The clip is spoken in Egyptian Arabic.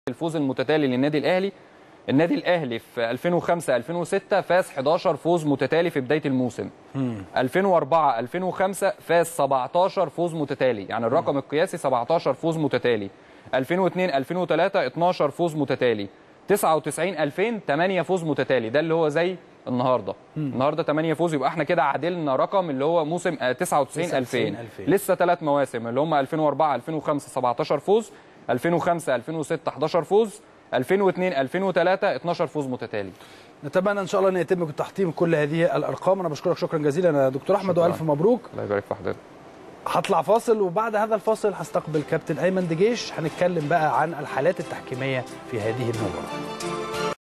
الفوز المتتالي للنادي الاهلي النادي الاهلي في 2005 2006 فاز 11 فوز متتالي في بدايه الموسم 2004 2005 فاز 17 فوز متتالي يعني الرقم القياسي 17 فوز متتالي 2002 2003 12 فوز متتالي 99 2000 8 فوز متتالي ده اللي هو زي النهارده النهارده 8 فوز يبقى احنا كده عادلنا رقم اللي هو موسم آه، 99 2000 2000. لسه ثلاث مواسم اللي هم 2004 2005 17 فوز 2005 2006 11 فوز 2002 2003 12 فوز متتالي نتمنى ان شاء الله ان يتم تحطيم كل هذه الارقام انا بشكرك شكرا جزيلا يا دكتور احمد شكراً. والف مبروك الله يبارك في حضرتك هطلع فاصل وبعد هذا الفاصل هستقبل كابتن ايمن دجيش هنتكلم بقى عن الحالات التحكيميه في هذه المباراه